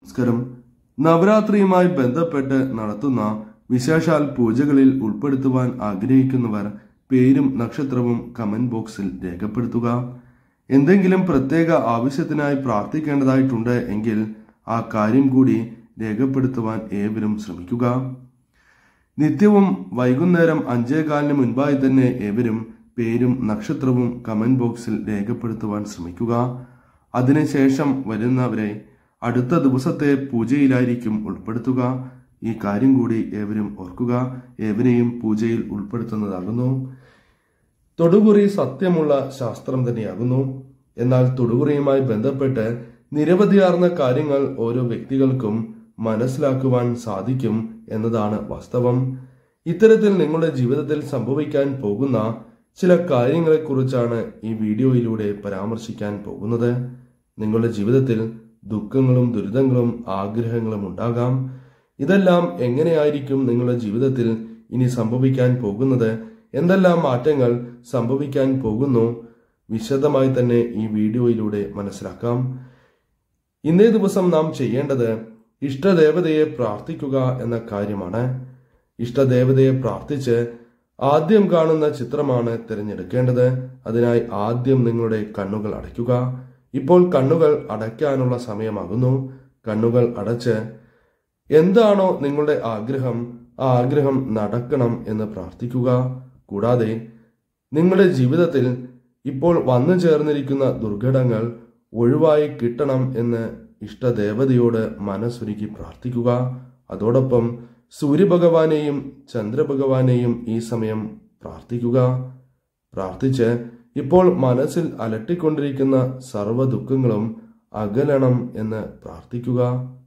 നമസ്കാരം നവരാത്രിയുമായി ബന്ധപ്പെട്ട് നടത്തുന്ന വിശേഷാൽ പൂജകളിൽ ഉൾപ്പെടുത്തുവാൻ ആഗ്രഹിക്കുന്നവർ പേരും നക്ഷത്രവും കമന്റ് ബോക്സിൽ രേഖപ്പെടുത്തുക എന്തെങ്കിലും പ്രത്യേക ആവശ്യത്തിനായി പ്രാർത്ഥിക്കേണ്ടതായിട്ടുണ്ട് എങ്കിൽ ആ കാര്യം കൂടി രേഖപ്പെടുത്തുവാൻ ഏവരും ശ്രമിക്കുക നിത്യവും വൈകുന്നേരം അഞ്ചേകാലിന് മുൻപായി തന്നെ ഏവരും പേരും നക്ഷത്രവും കമന്റ് ബോക്സിൽ രേഖപ്പെടുത്തുവാൻ ശ്രമിക്കുക അതിനുശേഷം വരുന്നവരെ അടുത്ത ദിവസത്തെ പൂജയിലായിരിക്കും ഉൾപ്പെടുത്തുക ഈ കാര്യം കൂടി ഏവരും ഓർക്കുക ഏവരെയും പൂജയിൽ ഉൾപ്പെടുത്തുന്നതാകുന്നു തൊടുകുറി സത്യമുള്ള ശാസ്ത്രം തന്നെയാകുന്നു എന്നാൽ തൊടുകുറിയുമായി ബന്ധപ്പെട്ട് നിരവധിയാർന്ന കാര്യങ്ങൾ ഓരോ വ്യക്തികൾക്കും മനസ്സിലാക്കുവാൻ സാധിക്കും എന്നതാണ് വാസ്തവം ഇത്തരത്തിൽ നിങ്ങളുടെ ജീവിതത്തിൽ സംഭവിക്കാൻ പോകുന്ന ചില കാര്യങ്ങളെക്കുറിച്ചാണ് ഈ വീഡിയോയിലൂടെ പരാമർശിക്കാൻ പോകുന്നത് നിങ്ങളുടെ ജീവിതത്തിൽ ദുഃഖങ്ങളും ദുരിതങ്ങളും ആഗ്രഹങ്ങളും ഉണ്ടാകാം ഇതെല്ലാം എങ്ങനെയായിരിക്കും നിങ്ങളുടെ ജീവിതത്തിൽ ഇനി സംഭവിക്കാൻ പോകുന്നത് എന്തെല്ലാം മാറ്റങ്ങൾ സംഭവിക്കാൻ പോകുന്നു വിശദമായി തന്നെ ഈ വീഡിയോയിലൂടെ മനസ്സിലാക്കാം ഇന്നേ ദിവസം നാം ചെയ്യേണ്ടത് ഇഷ്ടദേവതയെ പ്രാർത്ഥിക്കുക എന്ന കാര്യമാണ് ഇഷ്ടദേവതയെ പ്രാർത്ഥിച്ച് ആദ്യം കാണുന്ന ചിത്രമാണ് തിരഞ്ഞെടുക്കേണ്ടത് അതിനായി ആദ്യം നിങ്ങളുടെ കണ്ണുകൾ അടയ്ക്കുക ഇപ്പോൾ കണ്ണുകൾ അടയ്ക്കാനുള്ള സമയമാകുന്നു കണ്ണുകൾ അടച്ച് എന്താണോ നിങ്ങളുടെ ആഗ്രഹം ആ ആഗ്രഹം നടക്കണം എന്ന് പ്രാർത്ഥിക്കുക കൂടാതെ നിങ്ങളുടെ ജീവിതത്തിൽ ഇപ്പോൾ വന്നു ചേർന്നിരിക്കുന്ന ദുർഘടങ്ങൾ ഒഴിവായി കിട്ടണം എന്ന് ഇഷ്ടദേവതയോട് മനസ്സൊരുക്കി പ്രാർത്ഥിക്കുക അതോടൊപ്പം സൂര്യഭഗവാനെയും ചന്ദ്രഭഗവാനെയും ഈ സമയം പ്രാർത്ഥിക്കുക പ്രാർത്ഥിച്ച് ഇപ്പോൾ മനസ്സിൽ അലട്ടിക്കൊണ്ടിരിക്കുന്ന സർവ്വ ദുഃഖങ്ങളും അകലണം എന്ന് പ്രാർത്ഥിക്കുക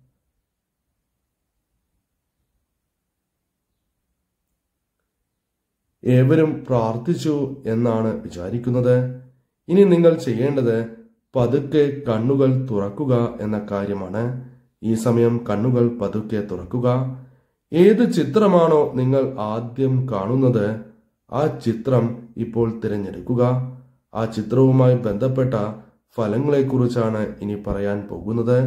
ഏവരും പ്രാർത്ഥിച്ചു എന്നാണ് വിചാരിക്കുന്നത് ഇനി നിങ്ങൾ ചെയ്യേണ്ടത് പതുക്കെ കണ്ണുകൾ തുറക്കുക എന്ന കാര്യമാണ് ഈ സമയം കണ്ണുകൾ പതുക്കെ തുറക്കുക ഏത് ചിത്രമാണോ നിങ്ങൾ ആദ്യം കാണുന്നത് ആ ചിത്രം ഇപ്പോൾ തിരഞ്ഞെടുക്കുക ആ ചിത്രവുമായി ബന്ധപ്പെട്ട ഫലങ്ങളെക്കുറിച്ചാണ് ഇനി പറയാൻ പോകുന്നത്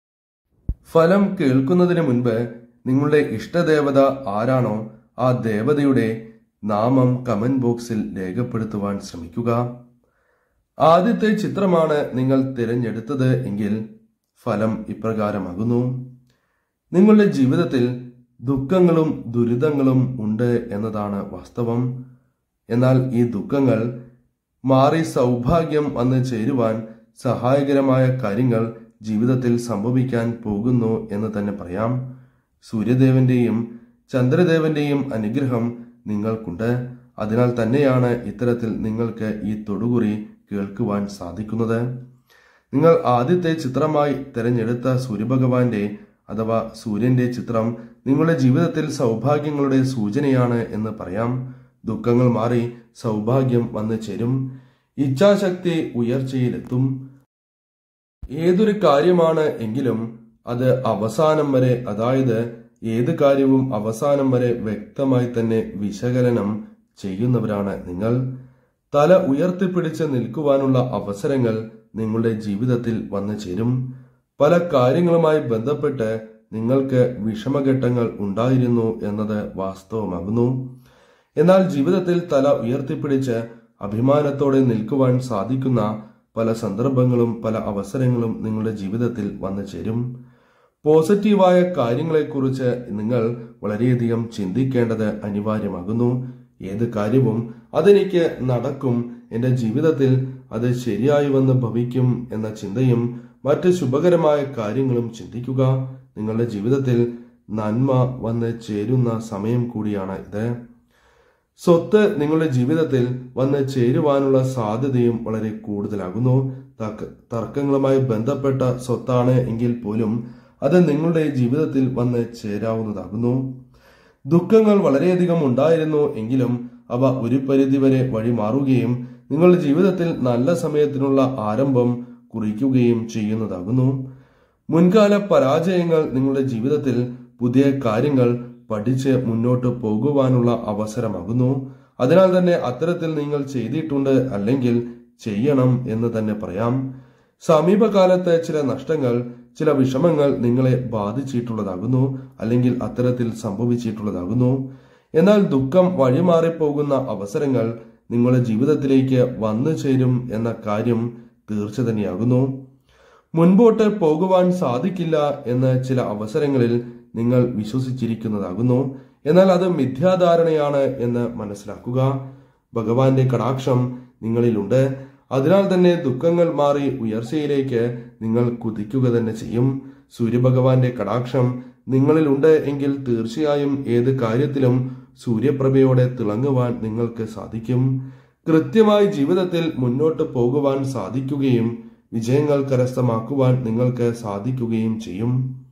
ഫലം കേൾക്കുന്നതിന് മുൻപ് നിങ്ങളുടെ ഇഷ്ടദേവത ആരാണോ ആ ദേവതയുടെ നാമം കമന്റ് ബോക്സിൽ രേഖപ്പെടുത്തുവാൻ ശ്രമിക്കുക ആദ്യത്തെ ചിത്രമാണ് നിങ്ങൾ തിരഞ്ഞെടുത്തത് എങ്കിൽ ഫലം ഇപ്രകാരമാകുന്നു നിങ്ങളുടെ ജീവിതത്തിൽ ദുഃഖങ്ങളും ദുരിതങ്ങളും ഉണ്ട് എന്നതാണ് വാസ്തവം എന്നാൽ ഈ ദുഃഖങ്ങൾ മാറി സൗഭാഗ്യം വന്ന് ചേരുവാൻ സഹായകരമായ കാര്യങ്ങൾ ജീവിതത്തിൽ സംഭവിക്കാൻ പോകുന്നു എന്ന് തന്നെ പറയാം സൂര്യദേവന്റെയും ചന്ദ്രദേവന്റെയും അനുഗ്രഹം നിങ്ങൾക്കുണ്ട് അതിനാൽ തന്നെയാണ് ഇത്തരത്തിൽ നിങ്ങൾക്ക് ഈ തൊടുകുറി കേൾക്കുവാൻ സാധിക്കുന്നത് നിങ്ങൾ ആദ്യത്തെ ചിത്രമായി തിരഞ്ഞെടുത്ത സൂര്യഭഗവാന്റെ അഥവാ സൂര്യന്റെ ചിത്രം നിങ്ങളുടെ ജീവിതത്തിൽ സൗഭാഗ്യങ്ങളുടെ സൂചനയാണ് എന്ന് പറയാം ദുഃഖങ്ങൾ മാറി സൗഭാഗ്യം വന്നു ചേരും ഇച്ഛാശക്തി ഉയർച്ചയിലെത്തും ഏതൊരു കാര്യമാണ് എങ്കിലും അത് അവസാനം വരെ അതായത് ഏത് കാര്യവും അവസാനം വരെ വ്യക്തമായി തന്നെ വിശകലനം ചെയ്യുന്നവരാണ് നിങ്ങൾ തല ഉയർത്തിപ്പിടിച്ച് നിൽക്കുവാനുള്ള അവസരങ്ങൾ നിങ്ങളുടെ ജീവിതത്തിൽ വന്നു ചേരും പല കാര്യങ്ങളുമായി ബന്ധപ്പെട്ട് നിങ്ങൾക്ക് വിഷമഘട്ടങ്ങൾ ഉണ്ടായിരുന്നു എന്നത് വാസ്തവമാകുന്നു എന്നാൽ ജീവിതത്തിൽ തല ഉയർത്തിപ്പിടിച്ച് അഭിമാനത്തോടെ നിൽക്കുവാൻ സാധിക്കുന്ന പല സന്ദർഭങ്ങളും പല അവസരങ്ങളും നിങ്ങളുടെ ജീവിതത്തിൽ വന്നു ചേരും പോസിറ്റീവായ കാര്യങ്ങളെക്കുറിച്ച് നിങ്ങൾ വളരെയധികം ചിന്തിക്കേണ്ടത് അനിവാര്യമാകുന്നു ഏത് കാര്യവും അതെനിക്ക് നടക്കും എൻ്റെ ജീവിതത്തിൽ അത് ശരിയായി വന്ന് ഭവിക്കും എന്ന ചിന്തയും മറ്റ് ശുഭകരമായ കാര്യങ്ങളും ചിന്തിക്കുക നിങ്ങളുടെ ജീവിതത്തിൽ നന്മ വന്ന് ചേരുന്ന സമയം കൂടിയാണ് ഇത് സ്വത്ത് നിങ്ങളുടെ ജീവിതത്തിൽ വന്ന് ചേരുവാനുള്ള സാധ്യതയും വളരെ കൂടുതലാകുന്നു തർക്കങ്ങളുമായി ബന്ധപ്പെട്ട സ്വത്താണ് എങ്കിൽ പോലും അത് നിങ്ങളുടെ ജീവിതത്തിൽ വന്ന് ചേരാവുന്നതാകുന്നു ദുഃഖങ്ങൾ വളരെയധികം ഉണ്ടായിരുന്നു എങ്കിലും അവ ഒരു പരിധിവരെ വഴിമാറുകയും നിങ്ങളുടെ ജീവിതത്തിൽ നല്ല സമയത്തിനുള്ള ആരംഭം കുറിക്കുകയും ചെയ്യുന്നതാകുന്നു മുൻകാല പരാജയങ്ങൾ നിങ്ങളുടെ ജീവിതത്തിൽ പുതിയ കാര്യങ്ങൾ പഠിച്ച് മുന്നോട്ട് പോകുവാനുള്ള അവസരമാകുന്നു അതിനാൽ തന്നെ അത്തരത്തിൽ നിങ്ങൾ ചെയ്തിട്ടുണ്ട് അല്ലെങ്കിൽ ചെയ്യണം എന്ന് തന്നെ പറയാം സമീപകാലത്ത് ചില നഷ്ടങ്ങൾ ചില വിഷമങ്ങൾ നിങ്ങളെ ബാധിച്ചിട്ടുള്ളതാകുന്നു അല്ലെങ്കിൽ അത്തരത്തിൽ സംഭവിച്ചിട്ടുള്ളതാകുന്നു എന്നാൽ ദുഃഖം വഴിമാറിപ്പോകുന്ന അവസരങ്ങൾ നിങ്ങളുടെ ജീവിതത്തിലേക്ക് വന്നു ചേരും എന്ന കാര്യം തീർച്ച തന്നെയാകുന്നു മുൻപോട്ട് പോകുവാൻ സാധിക്കില്ല എന്ന് ചില അവസരങ്ങളിൽ നിങ്ങൾ വിശ്വസിച്ചിരിക്കുന്നതാകുന്നു എന്നാൽ അത് മിഥ്യാധാരണയാണ് എന്ന് മനസ്സിലാക്കുക ഭഗവാന്റെ കടാക്ഷം നിങ്ങളിലുണ്ട് അതിനാൽ തന്നെ ദുഃഖങ്ങൾ മാറി ഉയർച്ചയിലേക്ക് നിങ്ങൾ കുതിക്കുക തന്നെ ചെയ്യും സൂര്യഭഗവാന്റെ കടാക്ഷം നിങ്ങളിലുണ്ട് എങ്കിൽ തീർച്ചയായും ഏത് കാര്യത്തിലും സൂര്യപ്രഭയോടെ തിളങ്ങുവാൻ നിങ്ങൾക്ക് സാധിക്കും കൃത്യമായി ജീവിതത്തിൽ മുന്നോട്ട് പോകുവാൻ സാധിക്കുകയും വിജയങ്ങൾ കരസ്ഥമാക്കുവാൻ നിങ്ങൾക്ക് സാധിക്കുകയും ചെയ്യും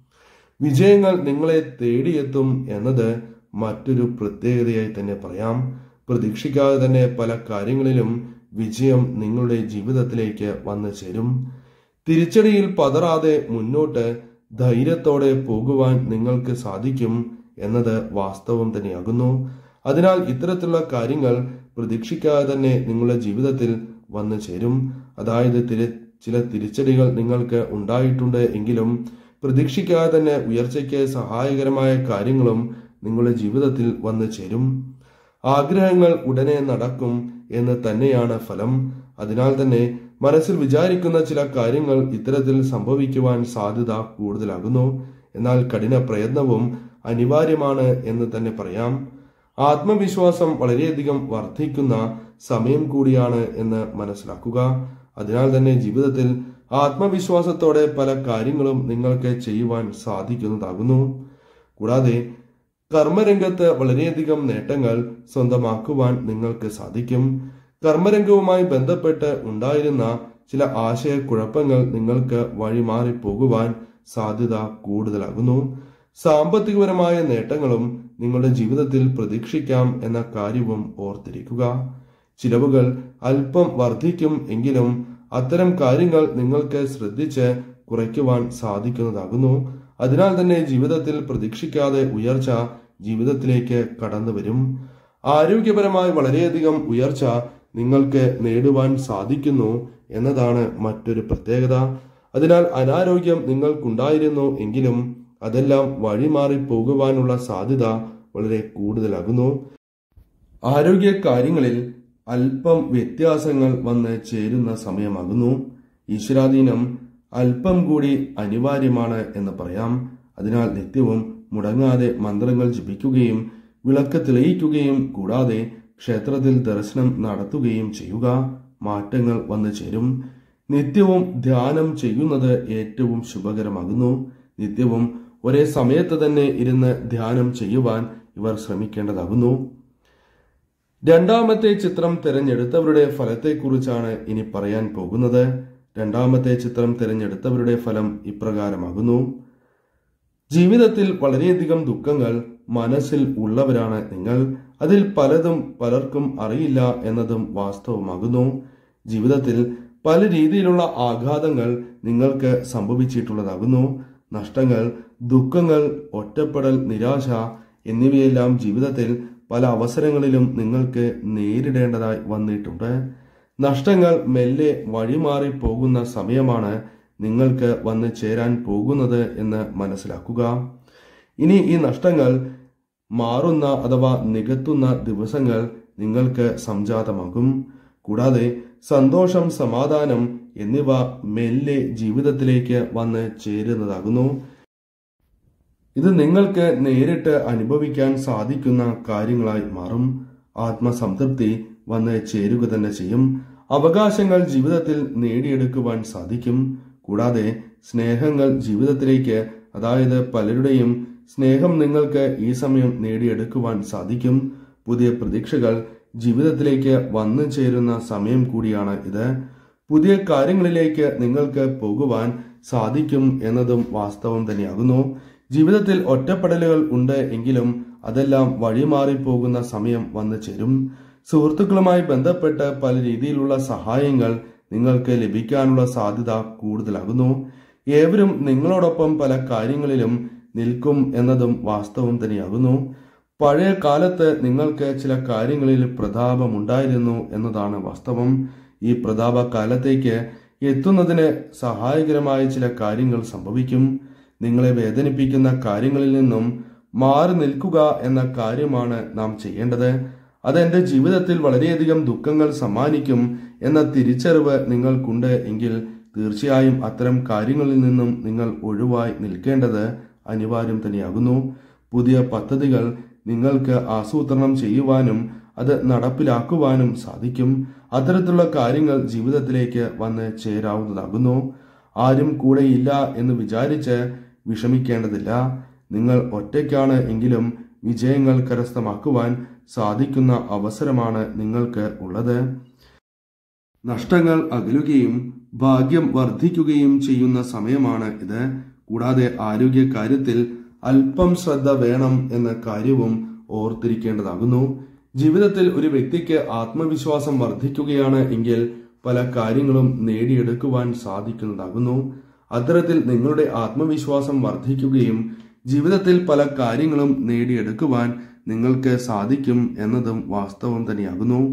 വിജയങ്ങൾ നിങ്ങളെ തേടിയെത്തും എന്നത് മറ്റൊരു പ്രത്യേകതയായി തന്നെ പറയാം പ്രതീക്ഷിക്കാതെ തന്നെ പല കാര്യങ്ങളിലും വിജയം നിങ്ങളുടെ ജീവിതത്തിലേക്ക് വന്നു ചേരും തിരിച്ചടിയിൽ പതറാതെ മുന്നോട്ട് ധൈര്യത്തോടെ പോകുവാൻ നിങ്ങൾക്ക് സാധിക്കും എന്നത് വാസ്തവം തന്നെയാകുന്നു അതിനാൽ ഇത്തരത്തിലുള്ള കാര്യങ്ങൾ പ്രതീക്ഷിക്കാതെ തന്നെ നിങ്ങളുടെ ജീവിതത്തിൽ വന്നു ചേരും അതായത് തിരി ചില തിരിച്ചടികൾ നിങ്ങൾക്ക് ഉണ്ടായിട്ടുണ്ട് എങ്കിലും പ്രതീക്ഷിക്കാതെ തന്നെ ഉയർച്ചയ്ക്ക് സഹായകരമായ കാര്യങ്ങളും നിങ്ങളുടെ ജീവിതത്തിൽ വന്നു ചേരും ആഗ്രഹങ്ങൾ ഉടനെ നടക്കും എന്ന് തന്നെയാണ് ഫലം അതിനാൽ തന്നെ മനസ്സിൽ വിചാരിക്കുന്ന ചില കാര്യങ്ങൾ ഇത്തരത്തിൽ സംഭവിക്കുവാൻ സാധ്യത കൂടുതലാകുന്നു എന്നാൽ കഠിന പ്രയത്നവും അനിവാര്യമാണ് എന്ന് തന്നെ പറയാം ആത്മവിശ്വാസം വളരെയധികം വർദ്ധിക്കുന്ന സമയം കൂടിയാണ് എന്ന് മനസ്സിലാക്കുക അതിനാൽ തന്നെ ജീവിതത്തിൽ ആത്മവിശ്വാസത്തോടെ പല കാര്യങ്ങളും നിങ്ങൾക്ക് ചെയ്യുവാൻ സാധിക്കുന്നതാകുന്നു കൂടാതെ കർമ്മരംഗത്ത് വളരെയധികം നേട്ടങ്ങൾ സ്വന്തമാക്കുവാൻ നിങ്ങൾക്ക് സാധിക്കും കർമ്മരംഗവുമായി ബന്ധപ്പെട്ട് ഉണ്ടായിരുന്ന ചില ആശയക്കുഴപ്പങ്ങൾ നിങ്ങൾക്ക് വഴിമാറി പോകുവാൻ സാധ്യത കൂടുതലാകുന്നു സാമ്പത്തികപരമായ നേട്ടങ്ങളും നിങ്ങളുടെ ജീവിതത്തിൽ പ്രതീക്ഷിക്കാം എന്ന കാര്യവും ഓർത്തിരിക്കുക ചിലവുകൾ അല്പം വർദ്ധിക്കും എങ്കിലും അത്തരം കാര്യങ്ങൾ നിങ്ങൾക്ക് ശ്രദ്ധിച്ച് കുറയ്ക്കുവാൻ സാധിക്കുന്നതാകുന്നു അതിനാൽ തന്നെ ജീവിതത്തിൽ പ്രതീക്ഷിക്കാതെ ഉയർച്ച ജീവിതത്തിലേക്ക് കടന്നു വരും ആരോഗ്യപരമായി വളരെയധികം ഉയർച്ച നിങ്ങൾക്ക് നേടുവാൻ സാധിക്കുന്നു എന്നതാണ് മറ്റൊരു പ്രത്യേകത അതിനാൽ അനാരോഗ്യം നിങ്ങൾക്കുണ്ടായിരുന്നു എങ്കിലും അതെല്ലാം വഴിമാറി പോകുവാനുള്ള സാധ്യത വളരെ കൂടുതലാകുന്നു ആരോഗ്യ കാര്യങ്ങളിൽ അല്പം വ്യത്യാസങ്ങൾ വന്ന് ചേരുന്ന സമയമാകുന്നു ഈശ്വരാധീനം അല്പം കൂടി അനിവാര്യമാണ് എന്ന് പറയാം അതിനാൽ നിത്യവും മുടങ്ങാതെ മന്ത്രങ്ങൾ ജപിക്കുകയും വിളക്ക് തെളിയിക്കുകയും കൂടാതെ ക്ഷേത്രത്തിൽ ദർശനം നടത്തുകയും ചെയ്യുക മാറ്റങ്ങൾ വന്നു ചേരും നിത്യവും ധ്യാനം ചെയ്യുന്നത് ഏറ്റവും ശുഭകരമാകുന്നു നിത്യവും ഒരേ സമയത്ത് തന്നെ ഇരുന്ന് ധ്യാനം ചെയ്യുവാൻ ഇവർ ശ്രമിക്കേണ്ടതാകുന്നു രണ്ടാമത്തെ ചിത്രം തിരഞ്ഞെടുത്തവരുടെ ഫലത്തെക്കുറിച്ചാണ് ഇനി പറയാൻ പോകുന്നത് രണ്ടാമത്തെ ചിത്രം തിരഞ്ഞെടുത്തവരുടെ ഫലം ഇപ്രകാരമാകുന്നു ജീവിതത്തിൽ വളരെയധികം ദുഃഖങ്ങൾ മനസ്സിൽ ഉള്ളവരാണ് നിങ്ങൾ അതിൽ പലതും പലർക്കും അറിയില്ല എന്നതും വാസ്തവമാകുന്നു ജീവിതത്തിൽ പല രീതിയിലുള്ള ആഘാതങ്ങൾ നിങ്ങൾക്ക് സംഭവിച്ചിട്ടുള്ളതാകുന്നു നഷ്ടങ്ങൾ ദുഃഖങ്ങൾ ഒറ്റപ്പെടൽ നിരാശ എന്നിവയെല്ലാം ജീവിതത്തിൽ പല അവസരങ്ങളിലും നിങ്ങൾക്ക് നേരിടേണ്ടതായി വന്നിട്ടുണ്ട് നഷ്ടങ്ങൾ മെല്ലെ വഴിമാറി പോകുന്ന സമയമാണ് നിങ്ങൾക്ക് വന്ന് ചേരാൻ പോകുന്നത് എന്ന് മനസ്സിലാക്കുക ഇനി ഈ നഷ്ടങ്ങൾ മാറുന്ന അഥവാ നികത്തുന്ന ദിവസങ്ങൾ നിങ്ങൾക്ക് സംജാതമാകും കൂടാതെ സന്തോഷം സമാധാനം എന്നിവ മെല്ലെ ജീവിതത്തിലേക്ക് വന്ന് ചേരുന്നതാകുന്നു ഇത് നിങ്ങൾക്ക് നേരിട്ട് അനുഭവിക്കാൻ സാധിക്കുന്ന കാര്യങ്ങളായി മാറും ആത്മസംതൃപ്തി വന്ന് ചേരുക തന്നെ ചെയ്യും അവകാശങ്ങൾ ജീവിതത്തിൽ നേടിയെടുക്കുവാൻ സാധിക്കും കൂടാതെ സ്നേഹങ്ങൾ ജീവിതത്തിലേക്ക് അതായത് പലരുടെയും സ്നേഹം നിങ്ങൾക്ക് ഈ സമയം നേടിയെടുക്കുവാൻ സാധിക്കും പുതിയ പ്രതീക്ഷകൾ ജീവിതത്തിലേക്ക് വന്നു ചേരുന്ന സമയം കൂടിയാണ് ഇത് പുതിയ കാര്യങ്ങളിലേക്ക് നിങ്ങൾക്ക് പോകുവാൻ സാധിക്കും എന്നതും വാസ്തവം തന്നെയാകുന്നു ജീവിതത്തിൽ ഒറ്റപ്പെടലുകൾ ഉണ്ട് എങ്കിലും അതെല്ലാം വഴിമാറിപ്പോകുന്ന സമയം വന്നു ചേരും സുഹൃത്തുക്കളുമായി ബന്ധപ്പെട്ട് പല രീതിയിലുള്ള സഹായങ്ങൾ നിങ്ങൾക്ക് ലഭിക്കാനുള്ള സാധ്യത കൂടുതലാകുന്നു ഏവരും നിങ്ങളോടൊപ്പം പല കാര്യങ്ങളിലും നിൽക്കും എന്നതും വാസ്തവം തന്നെയാകുന്നു പഴയ കാലത്ത് നിങ്ങൾക്ക് ചില കാര്യങ്ങളിൽ പ്രതാപമുണ്ടായിരുന്നു എന്നതാണ് വാസ്തവം ഈ പ്രതാപ കാലത്തേക്ക് എത്തുന്നതിന് സഹായകരമായ ചില കാര്യങ്ങൾ സംഭവിക്കും നിങ്ങളെ വേദനിപ്പിക്കുന്ന കാര്യങ്ങളിൽ നിന്നും മാറി നിൽക്കുക എന്ന കാര്യമാണ് നാം ചെയ്യേണ്ടത് അത് എന്റെ ജീവിതത്തിൽ വളരെയധികം ദുഃഖങ്ങൾ സമ്മാനിക്കും എന്ന തിരിച്ചറിവ് നിങ്ങൾക്കുണ്ട് എങ്കിൽ തീർച്ചയായും അത്തരം കാര്യങ്ങളിൽ നിന്നും നിങ്ങൾ ഒഴിവായി നിൽക്കേണ്ടത് അനിവാര്യം തന്നെയാകുന്നു പുതിയ പദ്ധതികൾ നിങ്ങൾക്ക് ആസൂത്രണം ചെയ്യുവാനും അത് നടപ്പിലാക്കുവാനും സാധിക്കും അത്തരത്തിലുള്ള കാര്യങ്ങൾ ജീവിതത്തിലേക്ക് വന്ന് ചേരാവുന്നതാകുന്നു ആരും കൂടെയില്ല എന്ന് വിചാരിച്ച് വിഷമിക്കേണ്ടതില്ല നിങ്ങൾ ഒറ്റയ്ക്കാണ് എങ്കിലും വിജയങ്ങൾ കരസ്ഥമാക്കുവാൻ സാധിക്കുന്ന അവസരമാണ് നിങ്ങൾക്ക് ഉള്ളത് നഷ്ടങ്ങൾ അകലുകയും ഭാഗ്യം വർദ്ധിക്കുകയും ചെയ്യുന്ന സമയമാണ് ഇത് കൂടാതെ ആരോഗ്യ കാര്യത്തിൽ അല്പം ശ്രദ്ധ വേണം എന്ന കാര്യവും ഓർത്തിരിക്കേണ്ടതാകുന്നു ജീവിതത്തിൽ ഒരു വ്യക്തിക്ക് ആത്മവിശ്വാസം വർദ്ധിക്കുകയാണ് എങ്കിൽ പല കാര്യങ്ങളും നേടിയെടുക്കുവാൻ സാധിക്കുന്നതാകുന്നു അത്തരത്തിൽ നിങ്ങളുടെ ആത്മവിശ്വാസം വർദ്ധിക്കുകയും ജീവിതത്തിൽ പല കാര്യങ്ങളും നേടിയെടുക്കുവാൻ നിങ്ങൾക്ക് സാധിക്കും എന്നതും വാസ്തവം തന്നെയാകുന്നു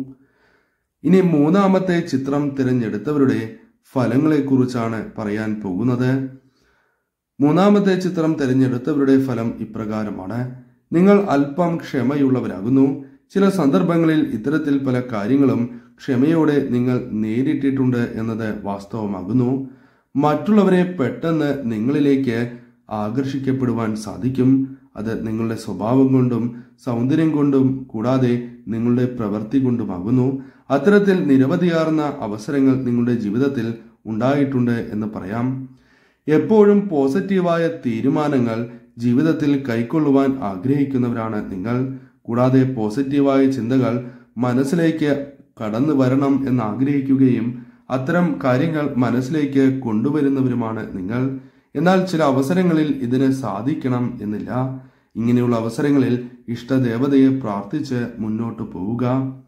ഇനി മൂന്നാമത്തെ ചിത്രം തിരഞ്ഞെടുത്തവരുടെ ഫലങ്ങളെക്കുറിച്ചാണ് പറയാൻ പോകുന്നത് മൂന്നാമത്തെ ചിത്രം തിരഞ്ഞെടുത്തവരുടെ ഫലം ഇപ്രകാരമാണ് നിങ്ങൾ അല്പം ക്ഷമയുള്ളവരാകുന്നു ചില സന്ദർഭങ്ങളിൽ ഇത്തരത്തിൽ പല കാര്യങ്ങളും ക്ഷമയോടെ നിങ്ങൾ നേരിട്ടിട്ടുണ്ട് എന്നത് വാസ്തവമാകുന്നു മറ്റുള്ളവരെ പെട്ടെന്ന് നിങ്ങളിലേക്ക് ആകർഷിക്കപ്പെടുവാൻ സാധിക്കും അത് നിങ്ങളുടെ സ്വഭാവം കൊണ്ടും സൗന്ദര്യം കൊണ്ടും കൂടാതെ നിങ്ങളുടെ പ്രവൃത്തി കൊണ്ടുമാകുന്നു അത്തരത്തിൽ നിരവധിയാർന്ന അവസരങ്ങൾ നിങ്ങളുടെ ജീവിതത്തിൽ ഉണ്ടായിട്ടുണ്ട് എന്ന് പറയാം എപ്പോഴും പോസിറ്റീവായ തീരുമാനങ്ങൾ ജീവിതത്തിൽ കൈക്കൊള്ളുവാൻ ആഗ്രഹിക്കുന്നവരാണ് നിങ്ങൾ കൂടാതെ പോസിറ്റീവായ ചിന്തകൾ മനസ്സിലേക്ക് കടന്നു വരണം എന്ന് ആഗ്രഹിക്കുകയും അത്തരം കാര്യങ്ങൾ മനസ്സിലേക്ക് കൊണ്ടുവരുന്നവരുമാണ് നിങ്ങൾ എന്നാൽ ചില അവസരങ്ങളിൽ ഇതിന് സാധിക്കണം എന്നില്ല ഇങ്ങനെയുള്ള അവസരങ്ങളിൽ ഇഷ്ടദേവതയെ പ്രാർത്ഥിച്ച് മുന്നോട്ട് പോവുക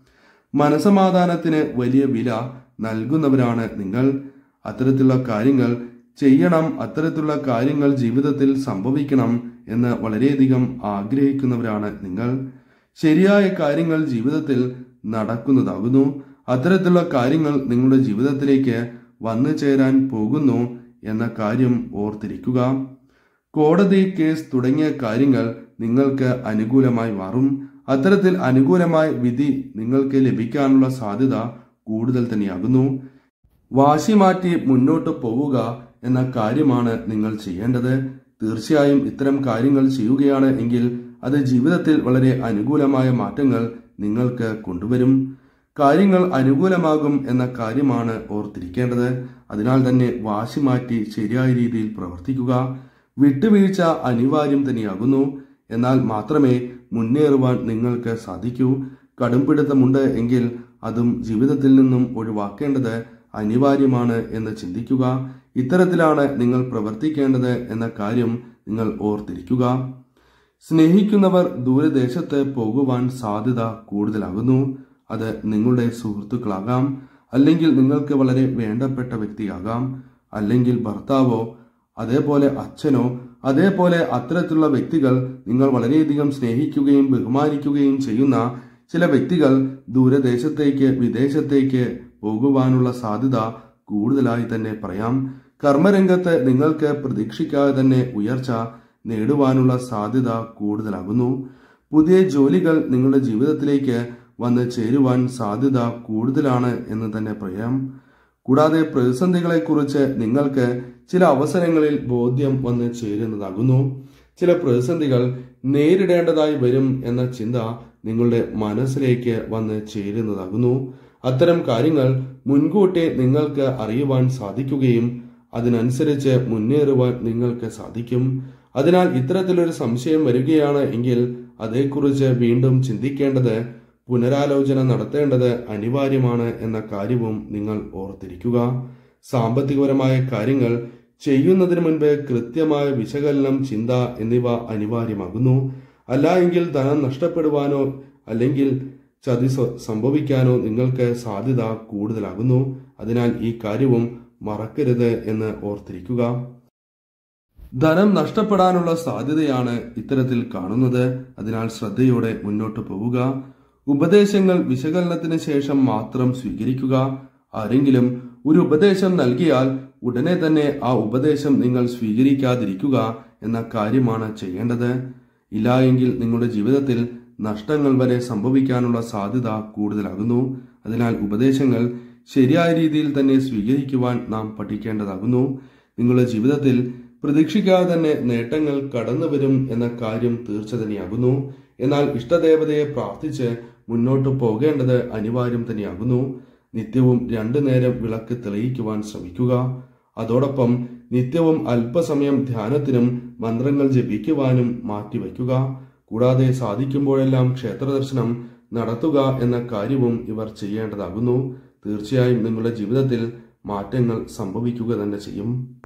മനസമാധാനത്തിന് വലിയ വില നൽകുന്നവരാണ് നിങ്ങൾ അത്തരത്തിലുള്ള കാര്യങ്ങൾ ചെയ്യണം അത്തരത്തിലുള്ള കാര്യങ്ങൾ ജീവിതത്തിൽ സംഭവിക്കണം എന്ന് വളരെയധികം ആഗ്രഹിക്കുന്നവരാണ് നിങ്ങൾ ശരിയായ കാര്യങ്ങൾ ജീവിതത്തിൽ നടക്കുന്നതാകുന്നു അത്തരത്തിലുള്ള കാര്യങ്ങൾ നിങ്ങളുടെ ജീവിതത്തിലേക്ക് വന്നു ചേരാൻ പോകുന്നു എന്ന കാര്യം ഓർത്തിരിക്കുക കോടതി കേസ് തുടങ്ങിയ കാര്യങ്ങൾ നിങ്ങൾക്ക് അനുകൂലമായി മാറും അത്തരത്തിൽ അനുകൂലമായ വിധി നിങ്ങൾക്ക് ലഭിക്കാനുള്ള സാധ്യത കൂടുതൽ തന്നെയാകുന്നു വാശി മാറ്റി മുന്നോട്ട് പോവുക എന്ന കാര്യമാണ് നിങ്ങൾ ചെയ്യേണ്ടത് തീർച്ചയായും ഇത്തരം കാര്യങ്ങൾ ചെയ്യുകയാണ് എങ്കിൽ അത് ജീവിതത്തിൽ വളരെ അനുകൂലമായ മാറ്റങ്ങൾ നിങ്ങൾക്ക് കൊണ്ടുവരും കാര്യങ്ങൾ അനുകൂലമാകും എന്ന കാര്യമാണ് ഓർത്തിരിക്കേണ്ടത് അതിനാൽ തന്നെ വാശി മാറ്റി ശരിയായ രീതിയിൽ പ്രവർത്തിക്കുക വിട്ടുവീഴ്ച അനിവാര്യം തന്നെയാകുന്നു എന്നാൽ മാത്രമേ മുന്നേറുവാൻ നിങ്ങൾക്ക് സാധിക്കൂ കടുംപിടുത്തമുണ്ട് എങ്കിൽ അതും ജീവിതത്തിൽ നിന്നും ഒഴിവാക്കേണ്ടത് അനിവാര്യമാണ് എന്ന് ചിന്തിക്കുക ഇത്തരത്തിലാണ് നിങ്ങൾ പ്രവർത്തിക്കേണ്ടത് എന്ന കാര്യം നിങ്ങൾ ഓർത്തിരിക്കുക സ്നേഹിക്കുന്നവർ ദൂരദേശത്ത് പോകുവാൻ സാധ്യത കൂടുതലാകുന്നു അത് നിങ്ങളുടെ സുഹൃത്തുക്കളാകാം അല്ലെങ്കിൽ നിങ്ങൾക്ക് വളരെ വേണ്ടപ്പെട്ട വ്യക്തിയാകാം അല്ലെങ്കിൽ ഭർത്താവോ അതേപോലെ അച്ഛനോ അതേപോലെ അത്തരത്തിലുള്ള വ്യക്തികൾ നിങ്ങൾ വളരെയധികം സ്നേഹിക്കുകയും ബഹുമാനിക്കുകയും ചെയ്യുന്ന ചില വ്യക്തികൾ ദൂരദേശത്തേക്ക് വിദേശത്തേക്ക് പോകുവാനുള്ള സാധ്യത കൂടുതലായി തന്നെ പറയാം കർമ്മരംഗത്ത് നിങ്ങൾക്ക് പ്രതീക്ഷിക്കാതെ തന്നെ ഉയർച്ച നേടുവാനുള്ള സാധ്യത കൂടുതലാകുന്നു പുതിയ ജോലികൾ നിങ്ങളുടെ ജീവിതത്തിലേക്ക് വന്ന് ചേരുവാൻ സാധ്യത കൂടുതലാണ് എന്ന് തന്നെ പറയാം കൂടാതെ പ്രതിസന്ധികളെക്കുറിച്ച് നിങ്ങൾക്ക് ചില അവസരങ്ങളിൽ ബോധ്യം വന്ന് ചേരുന്നതാകുന്നു ചില പ്രതിസന്ധികൾ നേരിടേണ്ടതായി വരും എന്ന ചിന്ത നിങ്ങളുടെ മനസ്സിലേക്ക് വന്ന് ചേരുന്നതാകുന്നു അത്തരം കാര്യങ്ങൾ മുൻകൂട്ടി നിങ്ങൾക്ക് അറിയുവാൻ സാധിക്കുകയും അതിനനുസരിച്ച് മുന്നേറുവാൻ നിങ്ങൾക്ക് സാധിക്കും അതിനാൽ ഇത്തരത്തിലൊരു സംശയം വരികയാണ് എങ്കിൽ അതേക്കുറിച്ച് വീണ്ടും ചിന്തിക്കേണ്ടത് പുനരാലോചന നടത്തേണ്ടത് അനിവാര്യമാണ് എന്ന കാര്യവും നിങ്ങൾ ഓർത്തിരിക്കുക സാമ്പത്തികപരമായ കാര്യങ്ങൾ ചെയ്യുന്നതിന് മുൻപ് കൃത്യമായ വിശകലനം ചിന്ത എന്നിവ അനിവാര്യമാകുന്നു അല്ല എങ്കിൽ ധനം നഷ്ടപ്പെടുവാനോ അല്ലെങ്കിൽ ചതി സ- സംഭവിക്കാനോ നിങ്ങൾക്ക് സാധ്യത കൂടുതലാകുന്നു അതിനാൽ ഈ കാര്യവും മറക്കരുത് എന്ന് ഓർത്തിരിക്കുക ധനം നഷ്ടപ്പെടാനുള്ള സാധ്യതയാണ് ഇത്തരത്തിൽ കാണുന്നത് അതിനാൽ ശ്രദ്ധയോടെ മുന്നോട്ട് പോവുക ഉപദേശങ്ങൾ വിശകലനത്തിന് ശേഷം മാത്രം സ്വീകരിക്കുക ആരെങ്കിലും ഒരു ഉപദേശം നൽകിയാൽ ഉടനെ തന്നെ ആ ഉപദേശം നിങ്ങൾ സ്വീകരിക്കാതിരിക്കുക എന്ന കാര്യമാണ് ചെയ്യേണ്ടത് ഇല്ല എങ്കിൽ നിങ്ങളുടെ ജീവിതത്തിൽ നഷ്ടങ്ങൾ വരെ സംഭവിക്കാനുള്ള സാധ്യത കൂടുതലാകുന്നു അതിനാൽ ഉപദേശങ്ങൾ ശരിയായ രീതിയിൽ തന്നെ സ്വീകരിക്കുവാൻ നാം പഠിക്കേണ്ടതാകുന്നു നിങ്ങളുടെ ജീവിതത്തിൽ പ്രതീക്ഷിക്കാതെ തന്നെ നേട്ടങ്ങൾ കടന്നു വരും എന്ന കാര്യം തീർച്ച തന്നെയാകുന്നു എന്നാൽ ഇഷ്ടദേവതയെ പ്രാർത്ഥിച്ച് മുന്നോട്ട് പോകേണ്ടത് അനിവാര്യം തന്നെയാകുന്നു നിത്യവും രണ്ടു നേരം വിളക്ക് തെളിയിക്കുവാൻ ശ്രമിക്കുക അതോടൊപ്പം നിത്യവും അല്പസമയം ധ്യാനത്തിനും മന്ത്രങ്ങൾ ജപിക്കുവാനും മാറ്റിവെക്കുക കൂടാതെ സാധിക്കുമ്പോഴെല്ലാം ക്ഷേത്ര ദർശനം നടത്തുക എന്ന കാര്യവും ഇവർ ചെയ്യേണ്ടതാകുന്നു തീർച്ചയായും നിങ്ങളുടെ ജീവിതത്തിൽ മാറ്റങ്ങൾ സംഭവിക്കുക തന്നെ ചെയ്യും